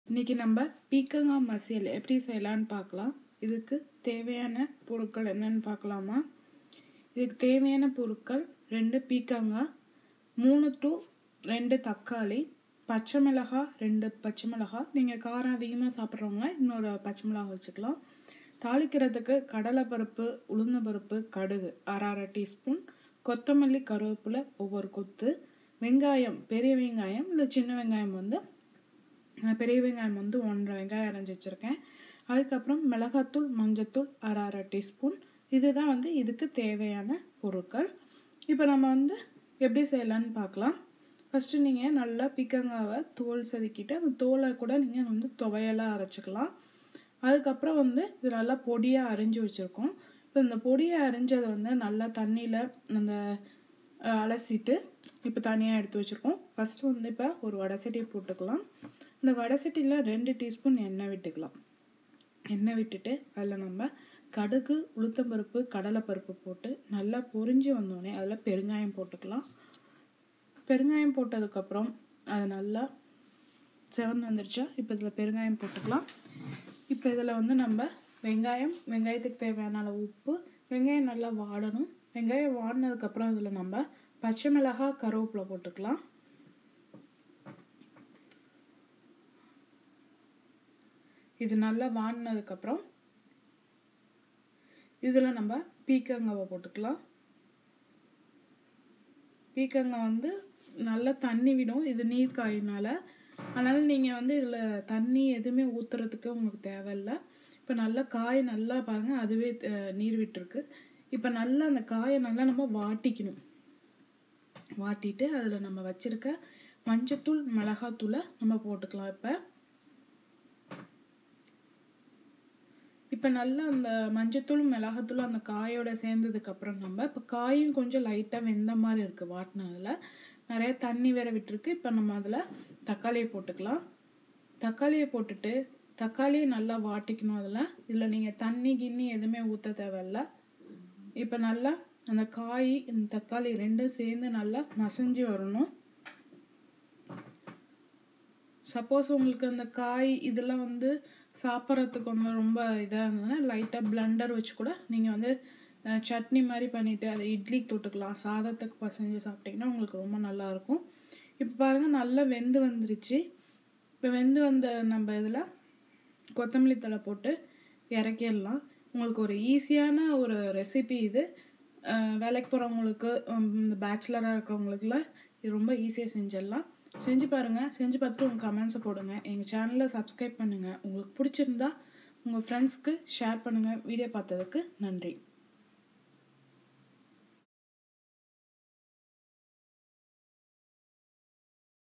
இன்னைக்கு நம்ம பீக்கங்காய் மசியல் எப்படி செய்யலான்னு பார்க்கலாம் இதுக்கு தேவையான பொருட்கள் என்னன்னு பார்க்கலாமா இதுக்கு தேவையான பொருட்கள் ரெண்டு பீக்கங்காய் மூணு டு ரெண்டு தக்காளி பச்சை மிளகாய் ரெண்டு பச்சை மிளகாய் நீங்கள் காரம் அதிகமாக சாப்பிட்றவங்க இன்னொரு பச்சை மிளகாய் வச்சுக்கலாம் தாளிக்கிறதுக்கு கடலைப்பருப்பு உளுந்தம்பருப்பு கடுகு அரை அரை டீஸ்பூன் கொத்தமல்லி கருவேப்பிலை ஒவ்வொரு கொத்து வெங்காயம் பெரிய வெங்காயம் இல்லை சின்ன வெங்காயம் வந்து நான் பெரிய வெங்காயம் வந்து ஒன்றரை வெங்காயம் அரைஞ்சி வச்சுருக்கேன் அதுக்கப்புறம் மிளகாத்தூள் மஞ்சத்தூள் அரை அரை டீஸ்பூன் இதுதான் வந்து இதுக்கு தேவையான பொருட்கள் இப்போ நம்ம வந்து எப்படி செய்யலான்னு பார்க்கலாம் ஃபஸ்ட்டு நீங்கள் நல்லா பீக்கங்காவை தோல் செதுக்கிட்டு அந்த தோலை கூட நீங்கள் வந்து துவையலாக அரைச்சிக்கலாம் அதுக்கப்புறம் வந்து இது நல்லா பொடியாக அரிஞ்சு வச்சுருக்கோம் இப்போ இந்த பொடியை அரிஞ்சதை வந்து நல்லா தண்ணியில் அந்த அஹ், அலசிட்டு இப்போ தனியாக எடுத்து வச்சுருக்கோம் ஃபஸ்ட்டு வந்து இப்போ ஒரு வடை சட்டியை போட்டுக்கலாம் இந்த வடை சட்டியில் ரெண்டு டீஸ்பூன் எண்ணெய் விட்டுக்கலாம் எண்ணெய் விட்டுட்டு அதில் நம்ம கடுகு உளுத்தம்பருப்பு கடலைப்பருப்பு போட்டு நல்லா பொரிஞ்சு வந்தோடனே அதில் பெருங்காயம் போட்டுக்கலாம் பெருங்காயம் போட்டதுக்கப்புறம் அது நல்லா செவந்து வந்துருச்சா இப்போ இதில் பெருங்காயம் போட்டுக்கலாம் இப்போ இதில் வந்து நம்ம வெங்காயம் வெங்காயத்துக்கு தேவையான அளவு உப்பு வெங்காயம் நல்லா வாடணும் வெங்காயம் வாடினதுக்கப்புறம் இதில் நம்ம பச்சை மிளகாய் கருவேப்பிலை போட்டுக்கலாம் இது நல்லா வாடினதுக்கப்புறம் இதில் நம்ம பீக்கங்காவை போட்டுக்கலாம் பீக்கங்காய் வந்து நல்லா தண்ணி விடும் இது நீர் காயினால அதனால் நீங்கள் வந்து இதில் தண்ணி எதுவுமே ஊற்றுறதுக்கு உங்களுக்கு தேவையில்லை இப்போ நல்லா காய் நல்லா பாருங்கள் அதுவே அஹ், நீர் விட்டுருக்கு இப்போ நல்லா அந்த காயை நல்லா நம்ம வாட்டிக்கணும் வாட்டிட்டு அதில் நம்ம வச்சிருக்க மஞ்சத்தூள் மிளகாத்தூளை நம்ம போட்டுக்கலாம் இப்போ இப்போ நல்லா அந்த மஞ்சத்தூள் மிளகாத்தூள் அந்த காயோட சேர்ந்ததுக்கப்புறம் நம்ம இப்போ காயும் கொஞ்சம் லைட்டாக வெந்த மாதிரி இருக்குது வாட்டினதில் நிறைய தண்ணி வேற விட்டுருக்கு இப்போ நம்ம அதில் தக்காளியை போட்டுக்கலாம் தக்காளியை போட்டுட்டு தக்காளியை நல்லா வாட்டிக்கணும் அதில் இதில் நீங்கள் தண்ணி கிண்ணி எதுவுமே ஊற்ற தேவையில்ல இப்போ நல்லா அந்த காய் இந்த தக்காளி ரெண்டும் சேர்ந்து நல்லா மசிஞ்சு வரணும் சப்போஸ் உங்களுக்கு அந்த காய் இதெல்லாம் வந்து சாப்பிட்றதுக்கு வந்து ரொம்ப இதாக இருந்ததுன்னா லைட்டாக பிளண்டர் வச்சு கூட நீங்கள் வந்து அஹ், சட்னி மாதிரி பண்ணிவிட்டு அதை இட்லிக்கு தொட்டுக்கலாம் சாதத்துக்கு பசஞ்சு சாப்பிட்டிங்கன்னா உங்களுக்கு ரொம்ப நல்லாயிருக்கும் இப்போ பாருங்கள் நல்லா வெந்து வந்துருச்சு இப்போ வெந்து வந்த நம்ம இதில் கொத்தமல்லி தழை போட்டு இறக்கிடலாம் உங்களுக்கு ஒரு ஈஸியான ஒரு ரெசிபி இது அஹ், வேலைக்கு போகிறவங்களுக்கு இந்த பேச்சுலராக இருக்கிறவங்களுக்குலாம் இது ரொம்ப ஈஸியாக செஞ்சிடலாம் செஞ்சு பாருங்கள் செஞ்சு பார்த்துட்டு உங்கள் கமெண்ட்ஸை போடுங்க எங்கள் சேனலை சப்ஸ்கிரைப் பண்ணுங்கள் உங்களுக்கு பிடிச்சிருந்தா உங்கள் ஃப்ரெண்ட்ஸ்க்கு ஷேர் பண்ணுங்கள் வீடியோ பார்த்ததுக்கு நன்றி